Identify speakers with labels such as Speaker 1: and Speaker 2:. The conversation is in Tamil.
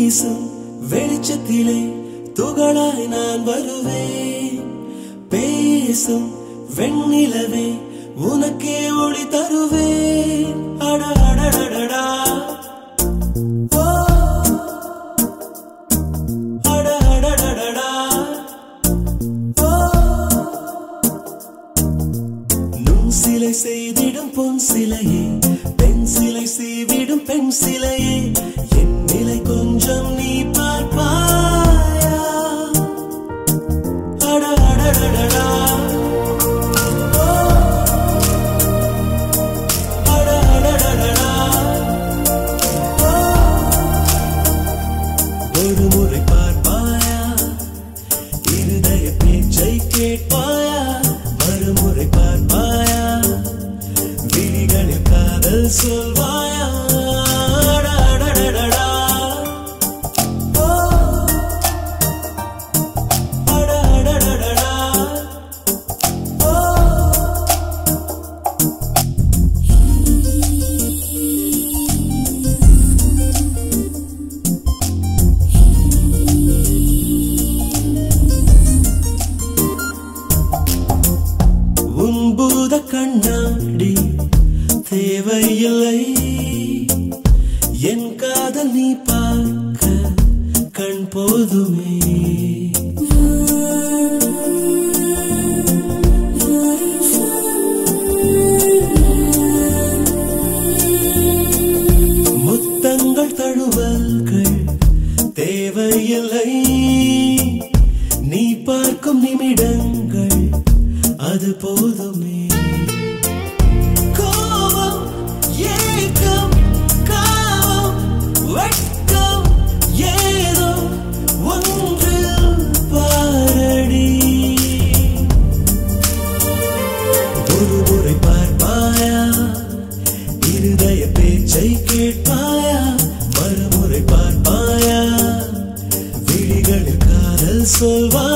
Speaker 1: வீசும் வெளிச்சத்திலே துகளாய் நான் வருவேன் பேசும் வெண்ணிலவே உனக்கே ஒளி தருவேன் அட அடடடடா ஓ, அட அடடடடா ஓ, நுண் சிலை செய்திடும் பொன் சிலையே பெண் சிலை செய்விடும் பெண் சிலையே என் நிலை கொஞ்சம் நீ பார்ப்பாயா அட அடடடடா ஓ, அட அடடடடா ஓ, ஒரு முறை பார்ப்பாயா இருதய பேச்சை கேட்பாயா மறுமுறை பார்ப்பாயா விழிகளில் காதல் சொல்வாயா அட, அடடடடா. ஓ, அட, அடடடடா. ஓ, உன் பூத கண்ணாடி தேவையில்லை என் காதல் நீ பார்க்க கண் போதுமே முத்தங்கள் தழுவல்கள் தேவையில்லை நீ பார்க்கும் நிமிடங்கள் அது போதுமே கோபம் ஏக்கம் காமம் வெட்கம் ஏதோ ஒன்றில் பாரடி ஒரு முறை பார்ப்பாயா இருதய பேச்சை கேட்பாயா மறுமுறை பார்ப்பாயா விழிகளில் காதல் சொல்வாயா